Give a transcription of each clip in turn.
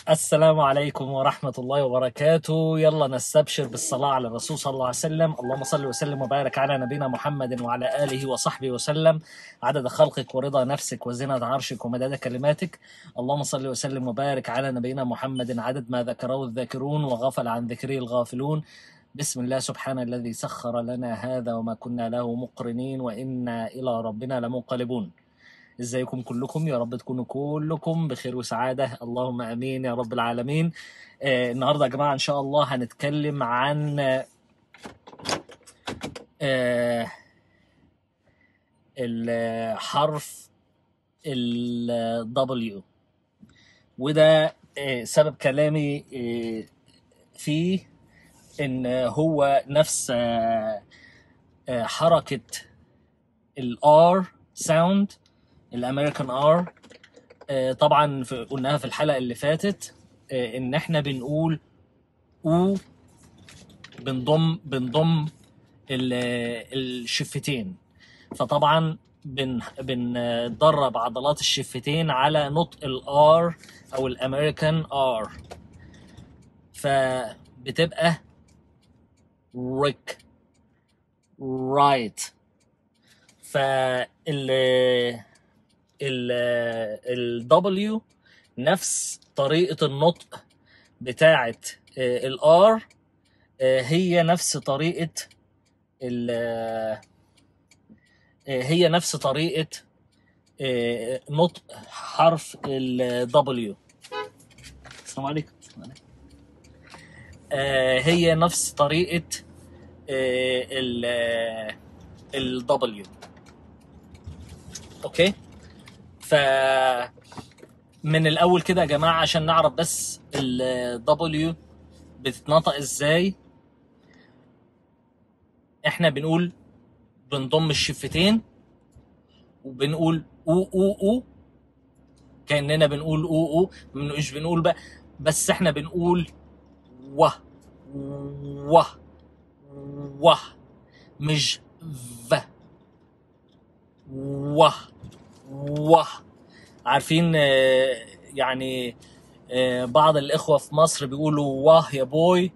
السلام عليكم ورحمة الله وبركاته يلا نستبشر بالصلاة على الرسول صلى الله عليه وسلم اللهم صل وسلم وبارك على نبينا محمد وعلى آله وصحبه وسلم عدد خلقك ورضا نفسك وزنة عرشك ومداد كلماتك اللهم صل وسلم وبارك على نبينا محمد عدد ما ذكره الذاكرون وغفل عن ذكره الغافلون بسم الله سبحان الذي سخر لنا هذا وما كنا له مقرنين وإنا إلى ربنا لمنقلبون ازيكم كلكم يا رب تكونوا كلكم بخير وسعادة اللهم امين يا رب العالمين آه النهارده يا جماعة ان شاء الله هنتكلم عن آه الحرف ال W وده آه سبب كلامي آه فيه ان هو نفس آه آه حركة ال R sound الامريكان ار طبعا في قلناها في الحلقه اللي فاتت آه، ان احنا بنقول او بنضم بنضم ال- الشفتين فطبعا بن بندرب عضلات الشفتين على نطق الار او الامريكان ار فبتبقى ريك رايت فال ال ال W نفس طريقة النطق بتاعة ال R آه، هي نفس طريقة ال آه، هي نفس طريقة آه، نطق حرف ال W السلام عليكم السلام عليكم. آه، هي نفس طريقة آه، ال ال W اوكي ف من الاول كده يا جماعه عشان نعرف بس ال W بتتنطق ازاي احنا بنقول بنضم الشفتين وبنقول او او او كاننا بنقول او او مش بنقول بقى بس احنا بنقول و و و مش ف و و عارفين آه، يعني آه، بعض الإخوة في مصر بيقولوا واه يا بوي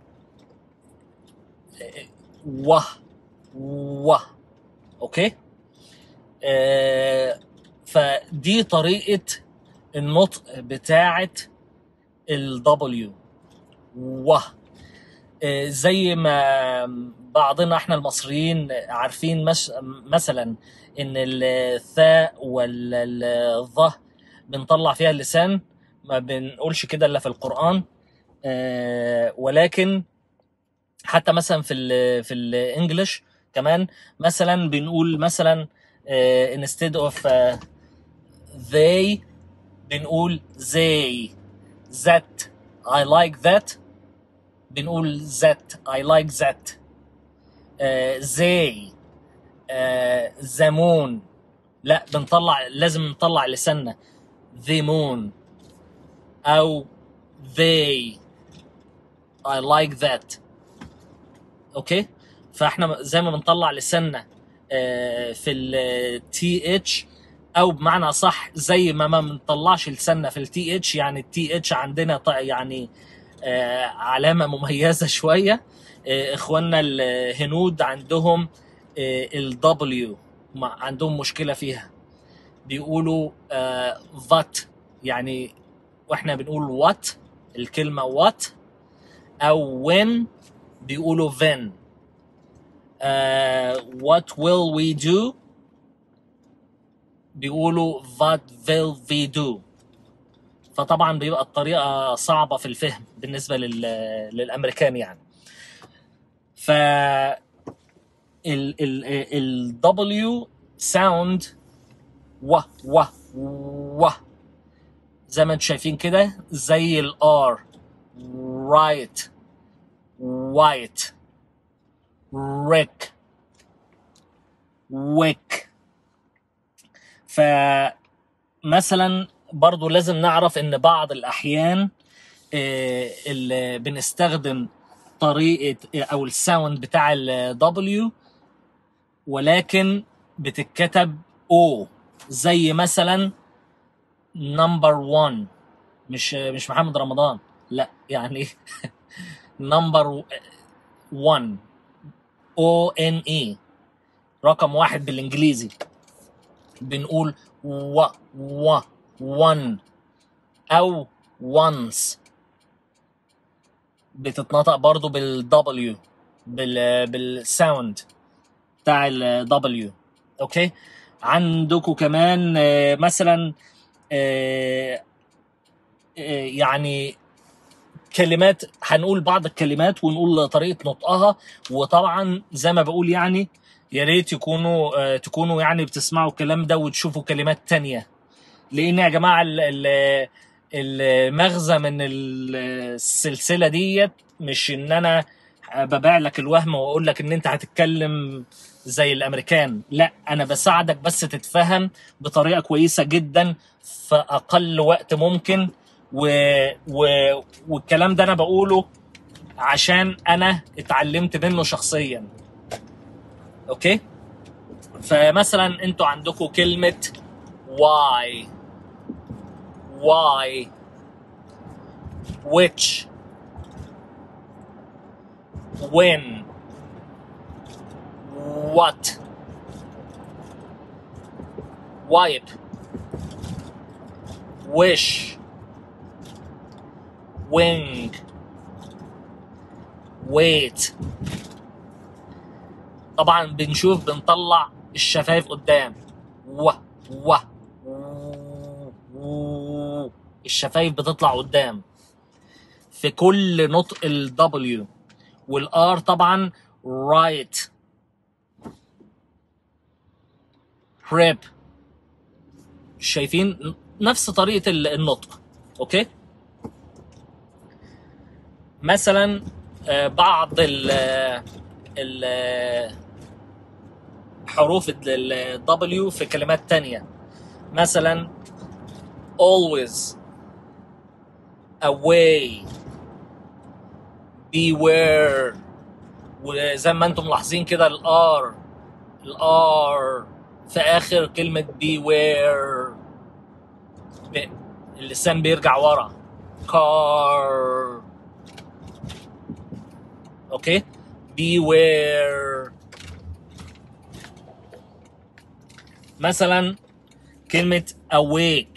واه واه أوكي آه، فدي طريقة النطق بتاعة ال W واه آه، زي ما بعضنا احنا المصريين عارفين مش مثلا ان الثاء والظه بنطلع فيها اللسان ما بنقولش كده الا في القرآن آه، ولكن حتى مثلا في ال في الانجليش كمان مثلا بنقول مثلا آه، instead of آه، they بنقول they that I like that بنقول that I like that آه، they آه، the moon لا بنطلع لازم نطلع لساننا the moon او they I like that اوكي فاحنا زي ما بنطلع لساننا آه، في ال TH او بمعنى صح زي ما ما بنطلعش لساننا في ال TH يعني ال TH عندنا ط- يعني آه، علامة مميزة شوية آه، اخواننا الهنود عندهم ال W ما- عندهم مشكلة فيها بيقولوا فات يعني واحنا بنقول وات الكلمة وات او when بيقولوا then uh, what will we do بيقولوا what will we do فطبعا بيبقى الطريقة صعبة في الفهم بالنسبة لل... للأمريكان يعني ف ال ال ال W sound و و و زي ما انتم شايفين كده زي ال R right white rick wick فمثلا برضو لازم نعرف ان بعض الاحيان آه، اللي بنستخدم طريقة او الساوند بتاع ال W ولكن بتتكتب O زي مثلا number one مش مش محمد رمضان لا يعني نمبر 1 او ان اي رقم واحد بالانجليزي بنقول و و one او once بتتنطق برضو بالدبليو بال بالساوند بتاع الدبليو اوكي عندكم كمان آه، مثلا آه، آه، يعني كلمات هنقول بعض الكلمات ونقول طريقه نطقها وطبعا زي ما بقول يعني يا ريت يكونوا آه، تكونوا يعني بتسمعوا الكلام ده وتشوفوا كلمات تانية لان يا جماعه ال- ال- المغزى من السلسله ديت مش ان انا ببيع لك الوهم واقول لك ان انت هتتكلم زي الامريكان لا انا بساعدك بس تتفهم بطريقه كويسه جدا في اقل وقت ممكن و... و... والكلام ده انا بقوله عشان انا اتعلمت منه شخصيا اوكي فمثلا انتوا عندكم كلمه why why which when what wipe wish wing wait طبعا بنشوف بنطلع الشفايف قدام و و و الشفايف بتطلع قدام في كل نطق ال W والار طبعا right prep شايفين نفس طريقة ال- النطق اوكي مثلا آه، بعض ال ال حروف ال W في كلمات تانية مثلا always away beware وزي ما انتم ملاحظين كده الار الار في اخر كلمة beware ب- اللسان بيرجع ورا car اوكي beware مثلا كلمة awake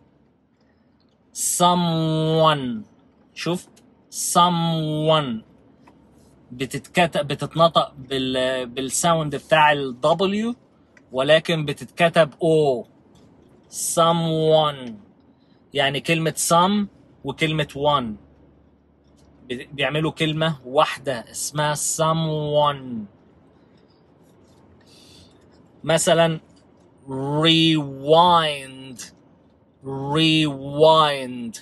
someone شوف someone بتتكتب بتتنطق بال بالساوند بتاع ال W ولكن بتتكتب O someone يعني كلمة some وكلمة one بي- بيعملوا كلمة واحدة اسمها someone مثلا rewind rewind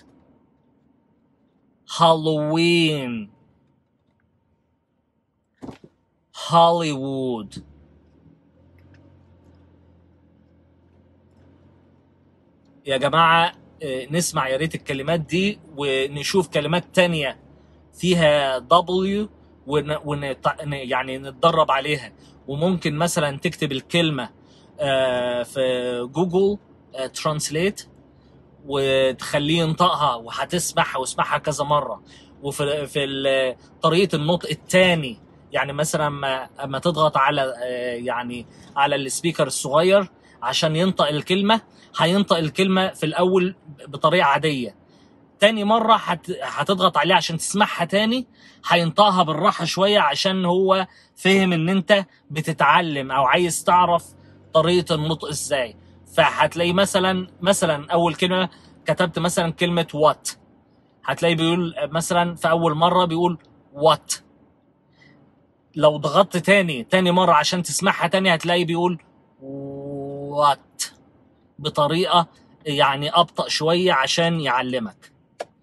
Halloween Hollywood يا جماعة آه، نسمع يا ريت الكلمات دي ونشوف كلمات تانية فيها W ون... ون... يعني نتدرب عليها وممكن مثلا تكتب الكلمة آه، في جوجل ترانسليت وتخليه ينطقها وهتسمعها واسمعها كذا مرة وفي في ال- طريقة النطق التاني يعني مثلا اما اما تضغط على آه، يعني على السبيكر الصغير عشان ينطق الكلمة هينطق الكلمة في الأول بطريقة عادية تاني مرة هت... هتضغط عليه عشان تسمعها تاني هينطقها بالراحة شوية عشان هو فهم ان انت بتتعلم او عايز تعرف طريقة النطق ازاي فهتلاقي مثلا مثلا اول كلمة كتبت مثلا كلمة وات هتلاقي بيقول مثلا في اول مرة بيقول وات لو ضغطت تاني تاني مرة عشان تسمعها تاني هتلاقي بيقول وات بطريقة يعني أبطأ شوية عشان يعلمك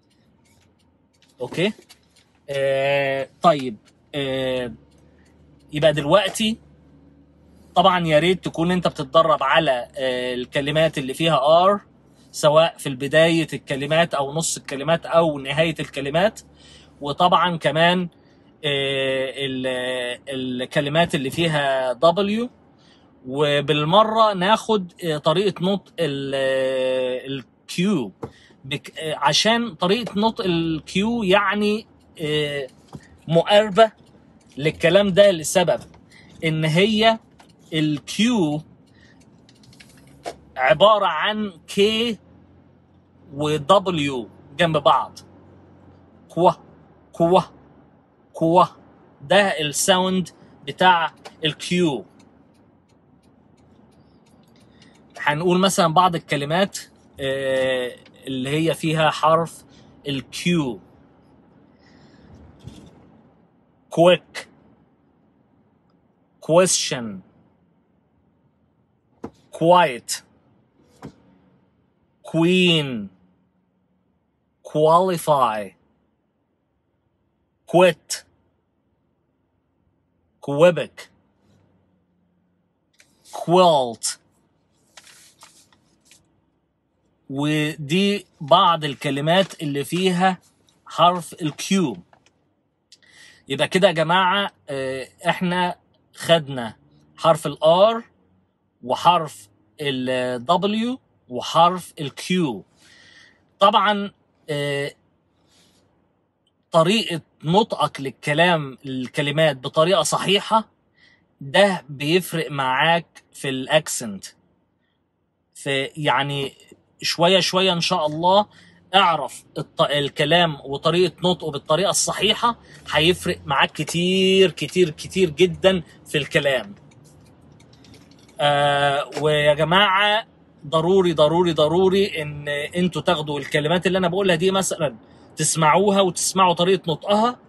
أوكي آه طيب آه يبقى دلوقتي طبعا يا ريت تكون انت بتتدرب على آه الكلمات اللي فيها ار سواء في بداية الكلمات او نص الكلمات او نهاية الكلمات وطبعا كمان آه ال- الكلمات اللي فيها W وبالمره ناخد آه، طريقه نطق الكيو بك... آه، عشان طريقه نطق الكيو يعني آه، مقاربه للكلام ده لسبب ان هي الكيو عباره عن كي ودبليو جنب بعض كوا كوا كوا ده الساوند بتاع الكيو هنقول مثلا بعض الكلمات آه، اللي هي فيها حرف الكيو quick question quiet queen qualify quit quebec quilt ودي بعض الكلمات اللي فيها حرف الكيو يبقى كده يا جماعة آه، احنا خدنا حرف الار وحرف الدبليو وحرف الكيو طبعا آه، طريقة نطقك للكلام الكلمات بطريقة صحيحة ده بيفرق معاك في الاكسنت في يعني شوية شوية ان شاء الله اعرف الط... الكلام وطريقة نطقه بالطريقة الصحيحة هيفرق معاك كتير كتير كتير جدا في الكلام آه ويا جماعة ضروري ضروري ضروري ان انتوا تاخدوا الكلمات اللي انا بقولها دي مثلا تسمعوها وتسمعوا طريقة نطقها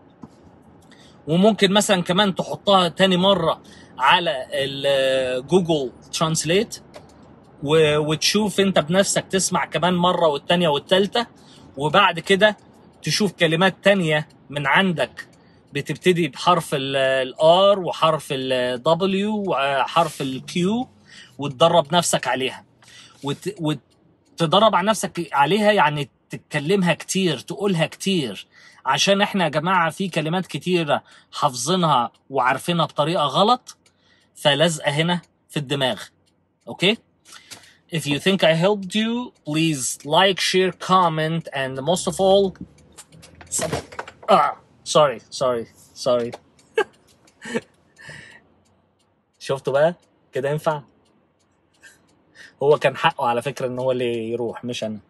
وممكن مثلا كمان تحطها تاني مرة على الجوجل ترانسليت و- وتشوف انت بنفسك تسمع كمان مرة والتانية والتالتة وبعد كده تشوف كلمات تانية من عندك بتبتدي بحرف الار وحرف الدبليو وحرف الكيو وتدرب نفسك عليها وت... وتدرب على نفسك عليها يعني تتكلمها كتير تقولها كتير عشان احنا يا جماعة في كلمات كتيرة حافظينها وعارفينها بطريقة غلط فلازقة هنا في الدماغ اوكي If you think I helped you, please like, share, comment, and most of all, sub- ah, sorry, sorry, sorry. شفتوا بقى كده ينفع هو كان حقه على فكرة ان هو اللي يروح مش انا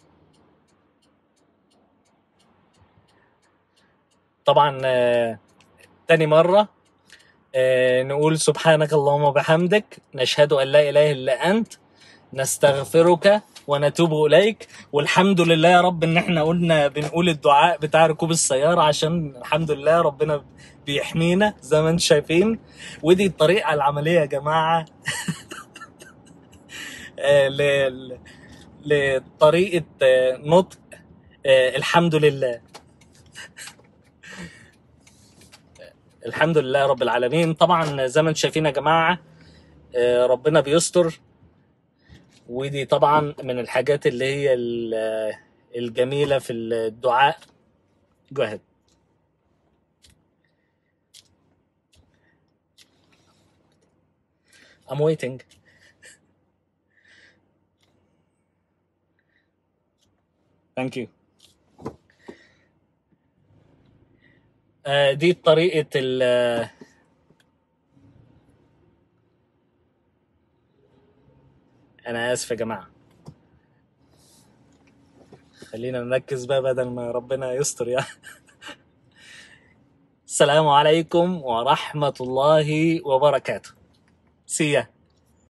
طبعا آه، تاني مرة آه، نقول سبحانك اللهم وبحمدك نشهد ان لا اله الا انت نستغفرك ونتوب اليك والحمد لله يا رب ان احنا قلنا بنقول الدعاء بتاع ركوب السياره عشان الحمد لله ربنا بيحمينا زي ما انتم شايفين ودي الطريقه العمليه يا جماعه آه، ل- ل- لطريقه آه، نطق آه، الحمد لله الحمد لله رب العالمين طبعا زي ما انتم شايفين يا جماعه آه، ربنا بيستر ودي طبعا من الحاجات اللي هي ال- الجميلة في الدعاء go ahead I'm waiting thank you آه، دي طريقة ال أنا آسف يا جماعة خلينا نركز بقى بدل ما ربنا يستر يعني السلام عليكم ورحمة الله وبركاته See ya